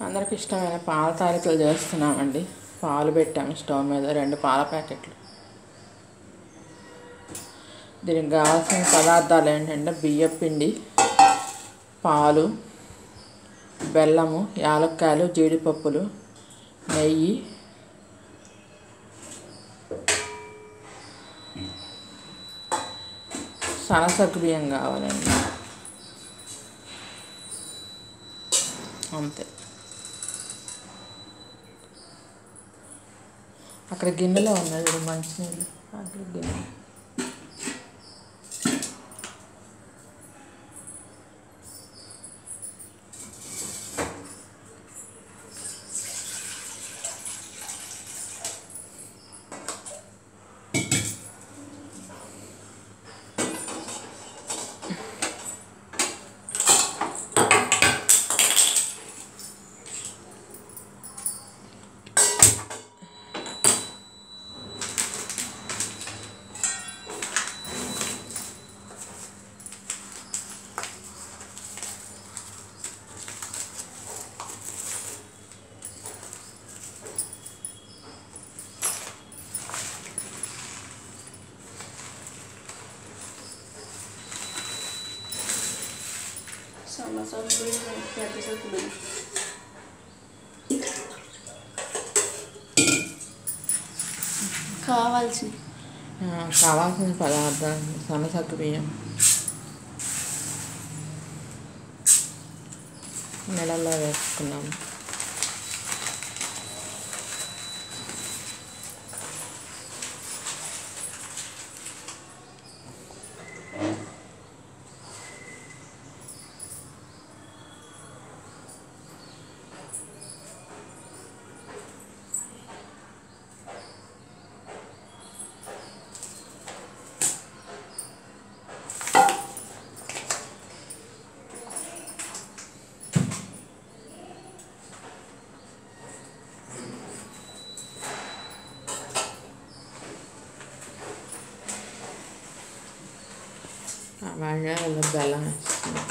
అందరికి ఇష్టమైన పాల తాలికలు చేస్తున్నామండి పాలు పెట్టాము స్టవ్ మీద రెండు పాల ప్యాకెట్లు దీనికి కావాల్సిన పదార్థాలు ఏంటంటే బియ్యం పిండి పాలు బెల్లము యాలక్కాయలు జీడిపప్పులు నెయ్యి సనసగ్గు బియ్యం కావాలండి అంతే అక్కడ గిన్నెలో ఉన్నది ఇది మంచినీళ్ళు అక్కడ గిన్నె సమోసా పెద్ద సగ్గు కావాల్సి ఆ, కావాల్సిన పదార్థాలు సనసగ్గు బియ్యం నెలల్లో వేసుకున్నాము అవన్నీ అందులో బెల్లం వేసుకున్నాం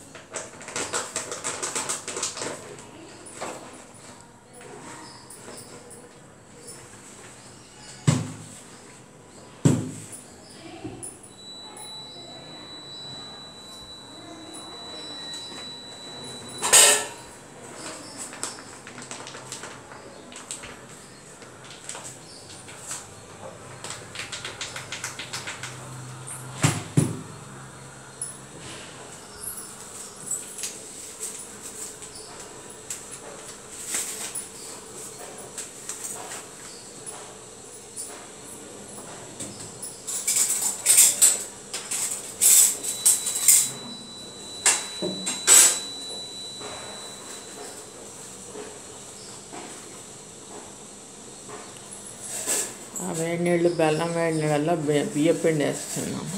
ఆ వేడి నీళ్ళు బెల్లం వేడి నీళ్ళల్లో బియ్య బియ్య పిండి వేస్తున్నాము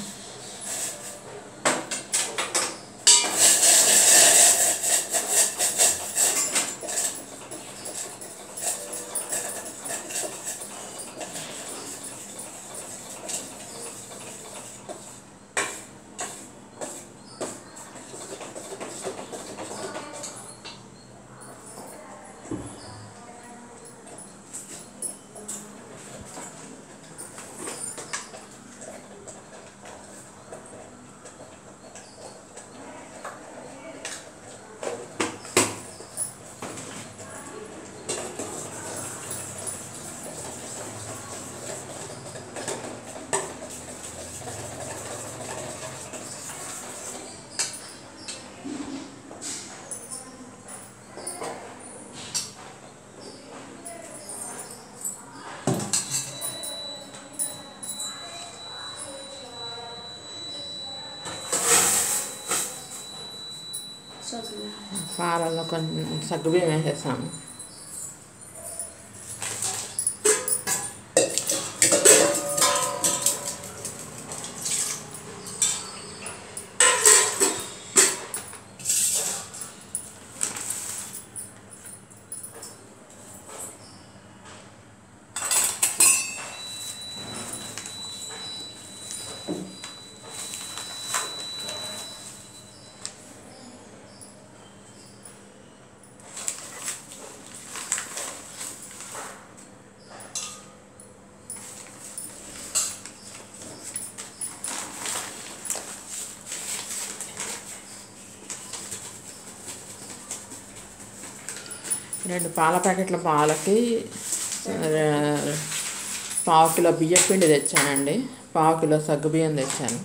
సగ్గు పాలల్లో కొంచెం సగ్గుబియ్యం వేసేసాము రెండు పాల ప్యాకెట్ల పాలకి ఆ, పావు కిలో బియ్యం పిండి తెచ్చానండి పావు కిలో సగ్గు బియ్యం తెచ్చాను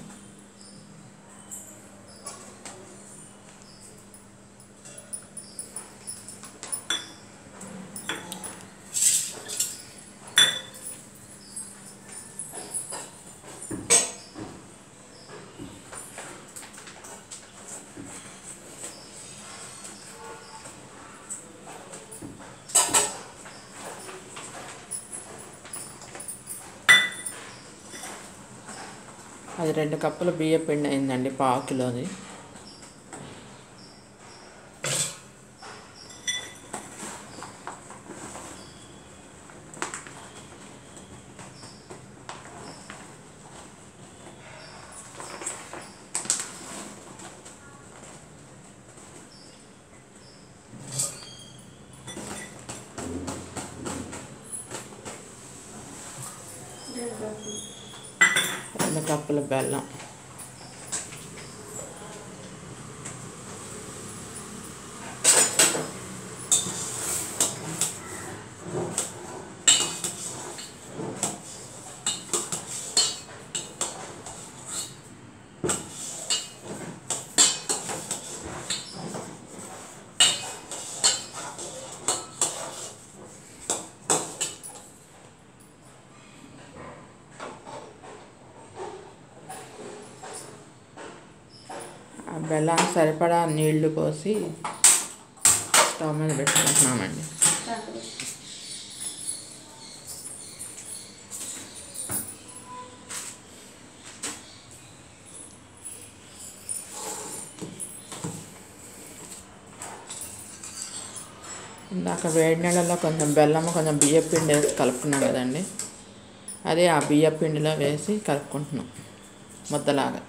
అది రెండు కప్పుల బియ్యం పిండి అయిందండి పావు కిలోది రెండు కప్పులు రెండు కప్పుల బెల్లం ఆ బెల్లానికి సరిపడా నీళ్లు పోసి స్టవ్ మీద పెట్టుకుంటున్నామండి కాకర ఇందాక వేడి నీళ్ళలో కొంచెం బెల్లం కొంచెం బియ్యం పిండి వేసి కలుపుకున్నాం కదండి అదే ఆ బియ్యం పిండిలో వేసి కలుపుకుంటున్నాం ముద్దలాగా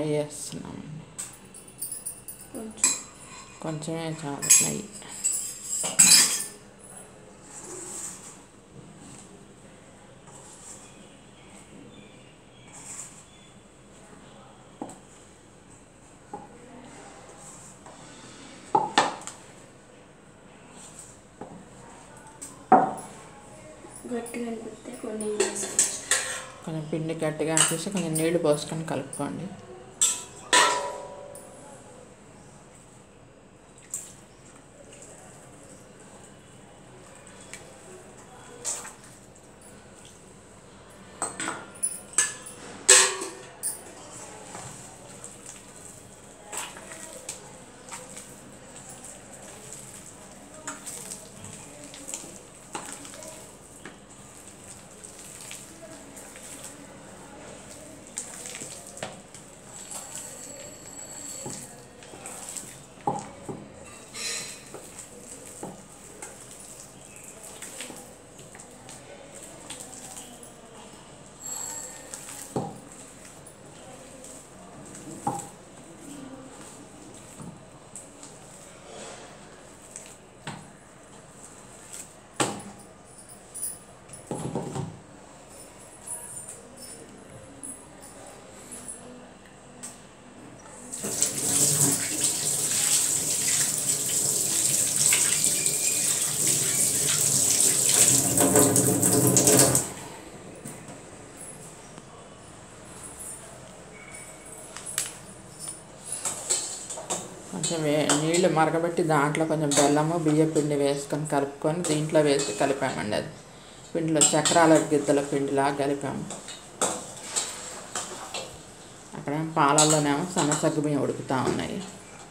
నెయ్యి వేస్తున్నామండి కొంచెం కొంచెమే చాలు నెయ్యి గట్టిగా అనిపిస్తే కొన్ని వేసుకోవచ్చు కొంచెం పిండి గట్టిగా అనిపిస్తే కొంచెం నీళ్లు పోసుకొని కలుపుకోండి కొంచెం వే నీళ్ళు మరగబెట్టి దాంట్లో కొంచెం బెల్లము బియ్య పిండి వేసుకొని కలుపుకొని దీంట్లో వేసి కలిపామండి అది పిండిలో చక్రాల గిద్దల పిండిలా కలిపాము అక్కడ పాలల్లోనేమో సన్నసగ్గు బియ్యం ఉడుకుతూ ఉన్నాయి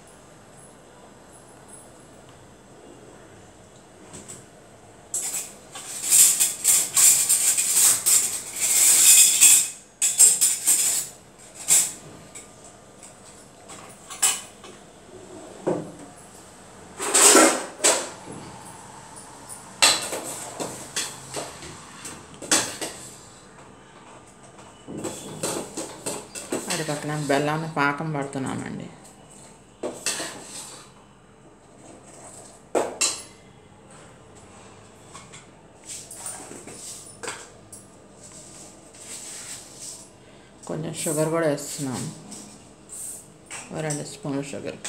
అది పక్కన బెల్లాన్ని పాకం పడుతున్నామండి కొంచెం షుగర్ కూడా వేస్తున్నాము ఓ రెండు స్పూన్లు షుగర్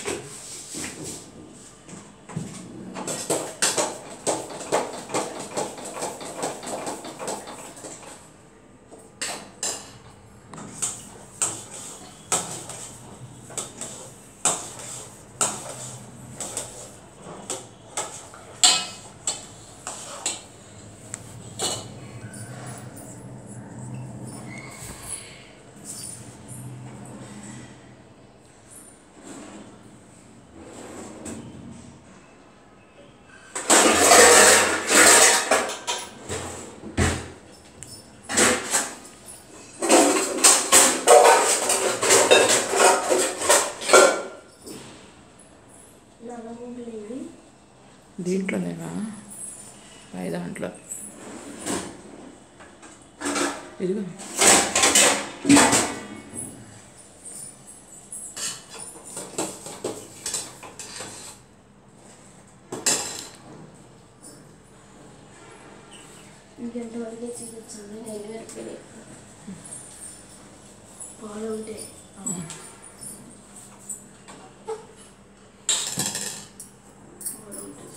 లవంగులు ఇవి దీంట్లో లేవా పై దాంట్లో ఇదిగో ఇంకెంతవరకు చూపించాను నెయ్యి వరకు పాలు ఉంటే పాలు ఉంటుంది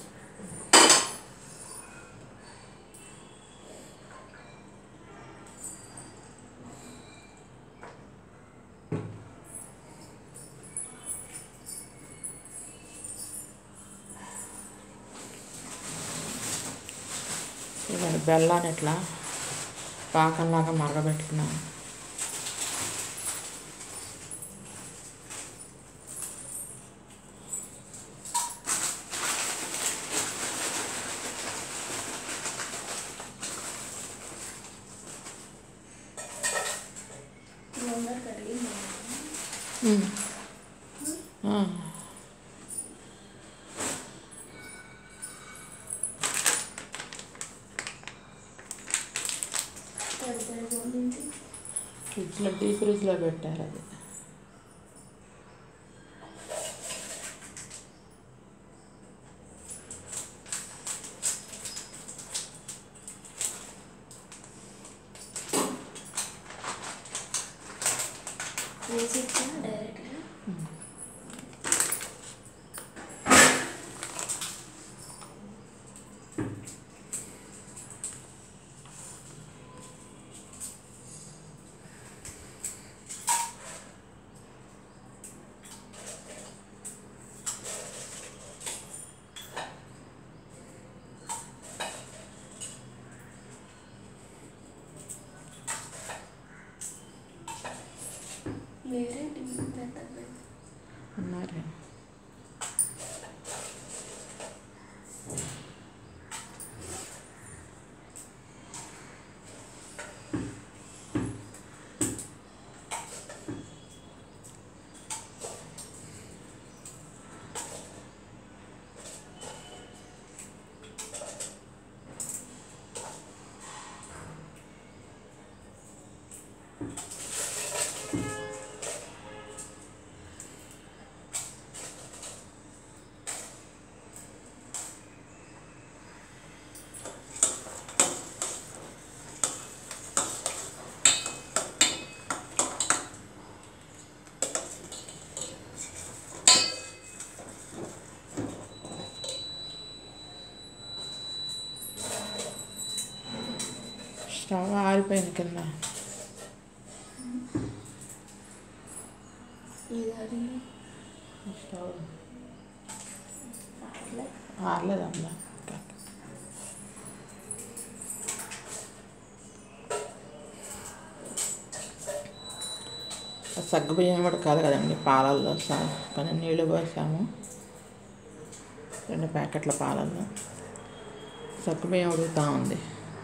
ఇవాళ బెల్లాన్ని ఇట్లా పాకంలాగా మరగబెట్టుకున్నాను ముందర కడిగి ఉమ్. ఆ. తడి తడి ఉంది ఫ్రిడ్జ్లో డీప్ ఫ్రిడ్జ్లో పెట్టారు అది స్టవ్ ఆరిపోయింది కింద ఇది అది స్టవ్ అట్లా ఆరలేదు అమ్మ సగ్గు బియ్యం కూడా కాదు కదండి పాలల్లో స- కొన్ని నీళ్ళు పోసాము రెండు ప్యాకెట్ల పాలల్లో సగ్గు బియ్యం ఉడుకుతూ ఉంది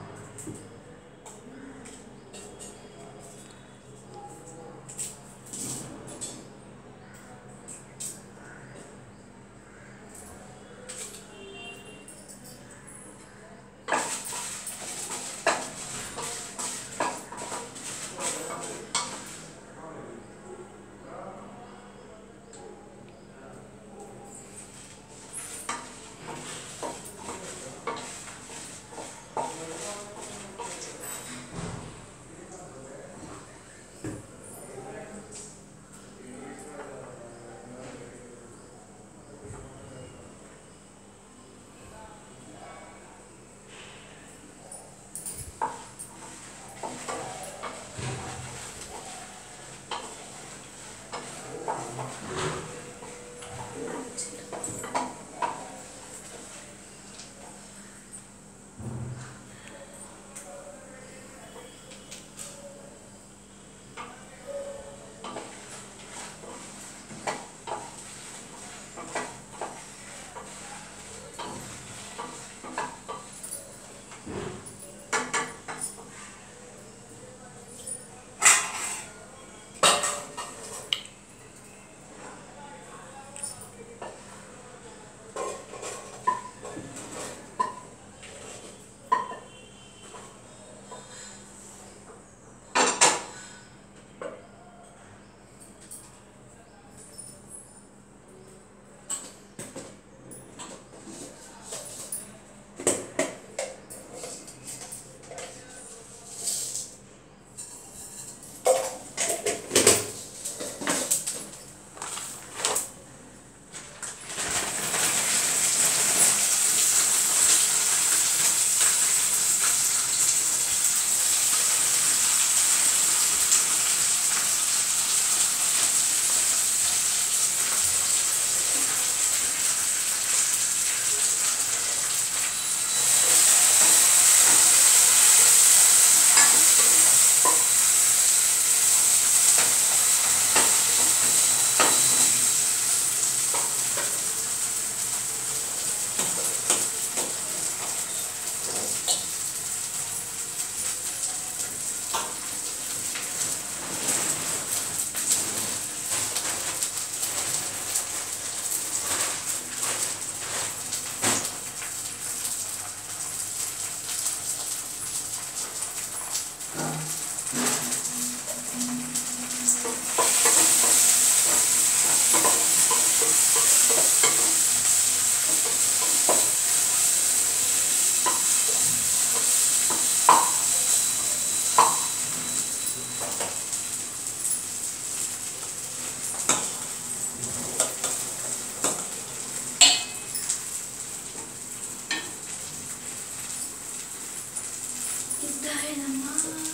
ఇద్దరేనమ్మా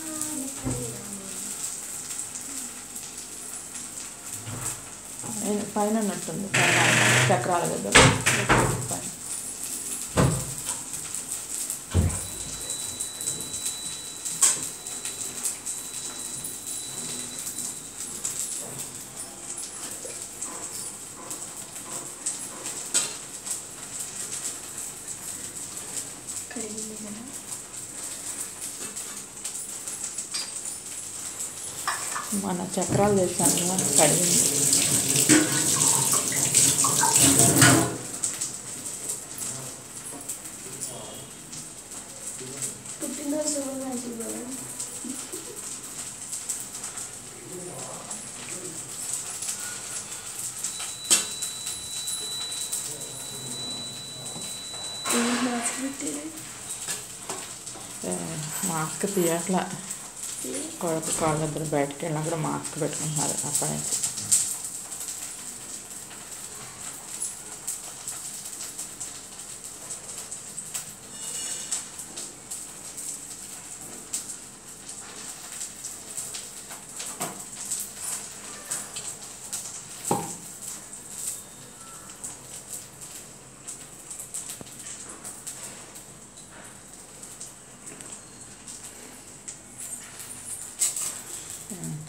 పైన- పైన ఉన్నట్టుంది పైన చక్రాల దగ్గర పైన. కడిగింది కదా మన చక్రాలు చేశాను కదా, కడిగింది పుట్టినరోజు శుభాకాంక్షలు బాబు ఏం మాస్క్ పెట్టారు ఏ, మాస్క్ తీయట్లా కొడుకు కాళ్ళిద్దరు బయటకు వెళ్ళినప్పుడు మాస్క్ పెట్టుకుంటున్నారు అప్పటి నుంచి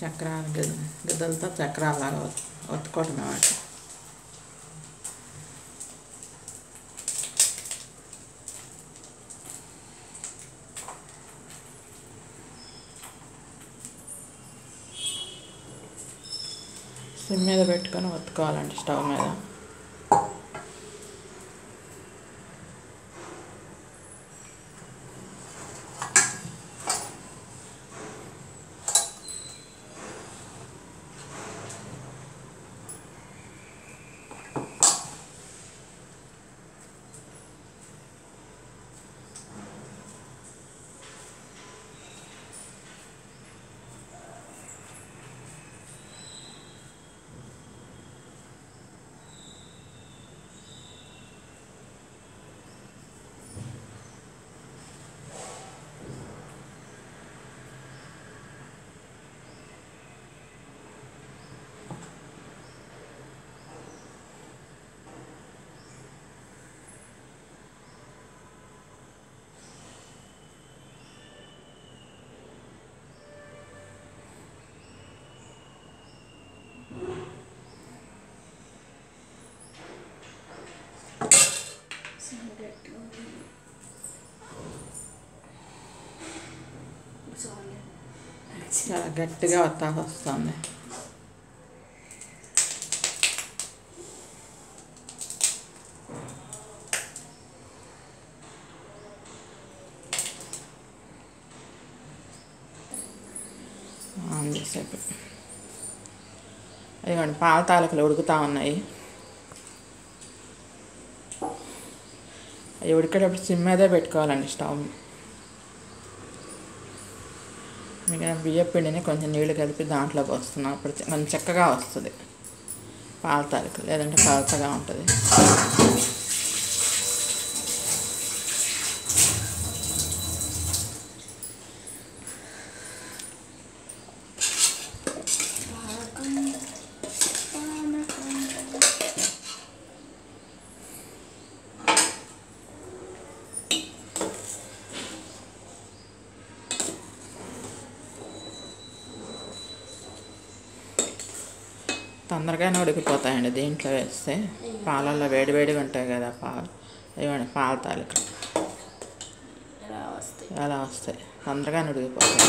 చక్రాలు గిద్ద గిద్దలతో చక్రాలాగా ఒత్తుకోవటం వాటి సిమ్ మీద పెట్టుకొని ఒత్తుకోవాలండి స్టవ్ మీద చాలా గట్టిగా ఉంది సారీ చాలా గట్టిగా ఒత్తాల్సి వస్తుంది ఆన్ చేసేపు ఇదిగోండి పాల తాలకులు ఉడుకుతా ఉన్నాయి అవి ఉడికేటప్పుడు సిమ్ మీదే పెట్టుకోవాలండి స్టవ్ మిగిలిన బియ్యం పిండిని కొంచెం నీళ్లు కలిపి దాంట్లో పోస్తున్నాం అప్పుడు చె- కొంచెం చక్కగా వస్తుంది పాల తాలిక లేదంటే పలచగా ఉంటుంది పానకం పానకం తొందరగానే ఉడికిపోతాయండి దీంట్లో వేస్తే పాలల్లో వేడివేడిగా ఉంటాయి కదా పాలు ఇవ్వండి పాల తాలికలు ఎలా వస్తాయి అలా వస్తాయి తొందరగానే ఉడికిపోతాయి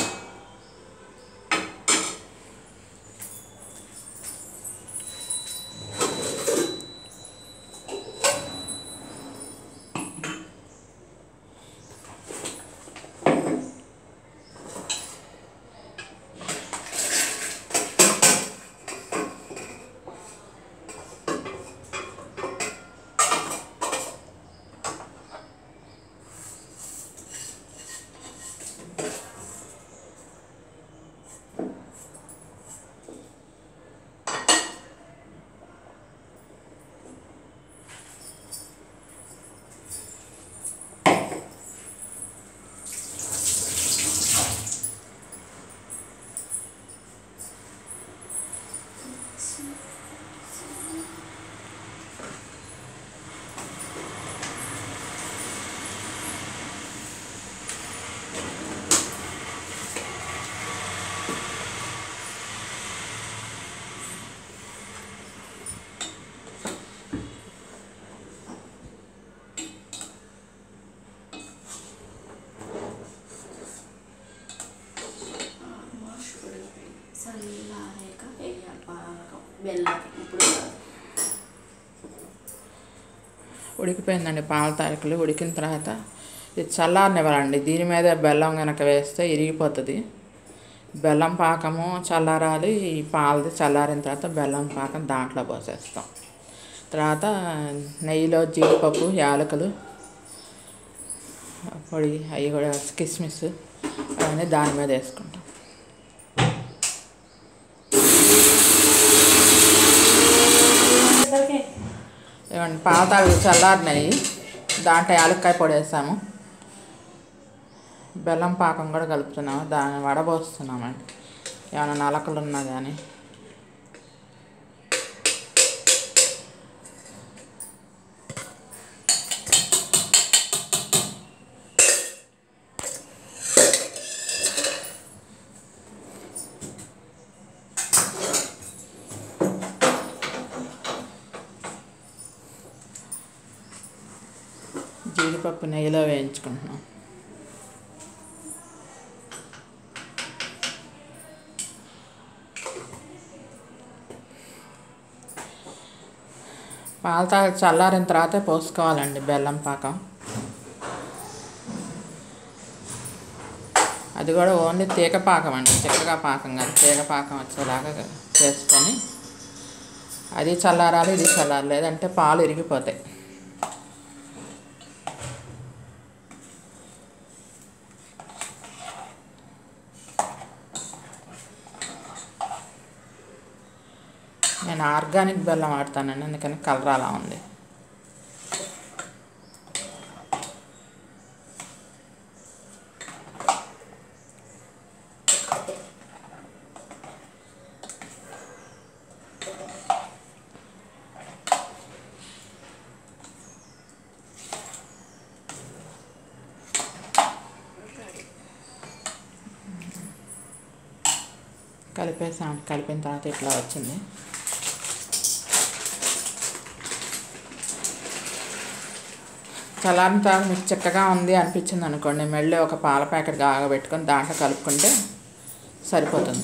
ఆల్మోస్ట్ ఉడికిపోయింది చల్లారాక వేయాలి పానకం బెల్లం ఇప్పుడు ఉడికిపోయిందండి పాల తాలికలు ఉడికిన తర్వాత ఇది చల్లారనివ్వాలండి దీని మీద బెల్లం కనుక వేస్తే ఇరిగిపోతుంది బెల్లం పాకము చల్లారాలి ఈ పాలది చల్లారిన తర్వాత బెల్లం పాకం దాంట్లో పోసేస్తాం తర్వాత నెయ్యిలో జీడిపప్పు యాలకులు పొడి అవి కూడా కిస్మిస్ అవన్నీ దాని మీద వేసుకుంటాం ఏమండి పాతాలు చల్లారినాయి దాంట్లో యాలక్కాయ పొడి వేసాము బెల్లం పాకం కూడా కలుపుతున్నాము దాన్ని వడబోస్తున్నామండి ఏమైనా నలకలు ఉన్నా కానీ జీడిపప్పు నెయ్యిలో వేయించుకుంటున్నాం పాలు తాగి చల్లారిన తర్వాతే పోసుకోవాలండి బెల్లం పాకం అది కూడా ఓన్లీ తీగ పాకం అండి చిక్కగా పాకం కాదు తీగ పాకం వచ్చేలాగా చేసుకొని అది చల్లారాలి ఇది చల్లారాలి లేదంటే పాలు ఇరిగిపోతాయి నేను ఆర్గానిక్ బెల్లం వాడతానండి అందుకని కలర్ అలా ఉంది కలిపేసాం కలిపిన తర్వాత ఇట్లా వచ్చింది చల్లారిన తర్వాత మీకు చిక్కగా ఉంది అనిపించింది అనుకోండి మళ్ళీ ఒక పాల ప్యాకెట్ కాగబెట్టుకొని దాంట్లో కలుపుకుంటే సరిపోతుంది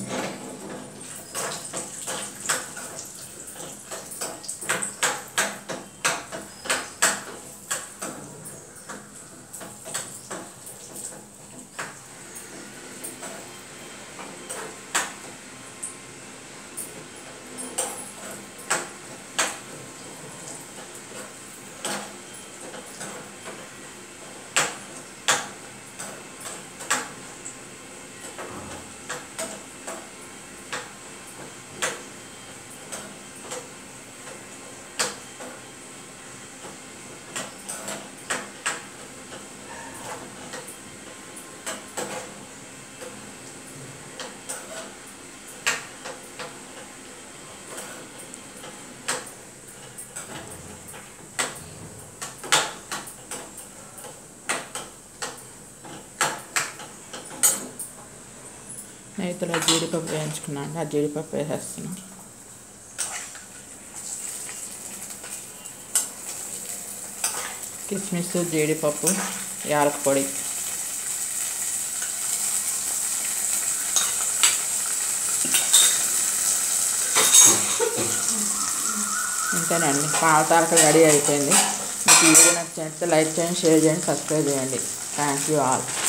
నేతిలో జీడిపప్పు వేయించుకున్నాను ఆ జీడిపప్పు వేసేస్తున్నాం కిస్మిస్ జీడిపప్పు యాలక పొడి ఇంతేనండి పాల తారక రెడీ అయిపోయింది మీకు ఈ వీడియో నచ్చినట్లయితే లైక్ చేయండి షేర్ చేయండి సబ్స్క్రైబ్ చేయండి థ్యాంక్ యూ ఆల్